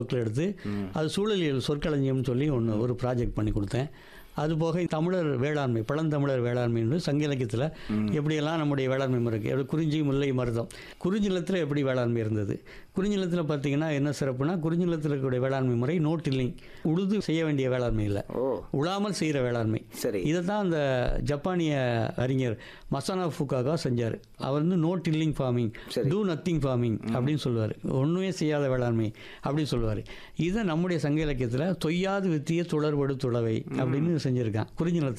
புக்கில் எடுத்து அது சூழலியல் சொற்களஞ்சியம்னு சொல்லி ஒன்று ஒரு ப்ராஜெக்ட் பண்ணி கொடுத்தேன் அது போக தமிழர் வேளாண்மை பழந்தமிழர் வேளாண்மைன்னு சங்க இலக்கியத்தில் எப்படியெல்லாம் நம்முடைய வேளாண்மை முறை இருக்குது எப்படி குறிஞ்சி முல்லை மருதம் குறிஞ்சிலத்தில் எப்படி வேளாண்மை இருந்தது குறிஞ்சிலத்தில் பார்த்தீங்கன்னா என்ன சிறப்புனா குறிஞ்சிலத்தில் இருக்கக்கூடிய வேளாண்மை முறை நோ டில்லிங் உழுது செய்ய வேண்டிய வேளாண்மை இல்லை ஓ உழாமல் செய்கிற வேளாண்மை சரி இதை தான் அந்த ஜப்பானிய அறிஞர் மசானா ஃபுக்காகா செஞ்சார் அவர் வந்து நோ டில்லிங் ஃபார்மிங் சரி. டூ நத்திங் ஃபார்மிங் அப்படின்னு சொல்லுவார் ஒன்றுமே செய்யாத வேளாண்மை அப்படின்னு சொல்லுவார் இதை நம்முடைய சங்க இலக்கியத்தில் தொய்யாது வித்திய துளர்படு துளவை அப்படின்னு செஞ்சுருக்கான் குறிஞ்சி நிலத்துல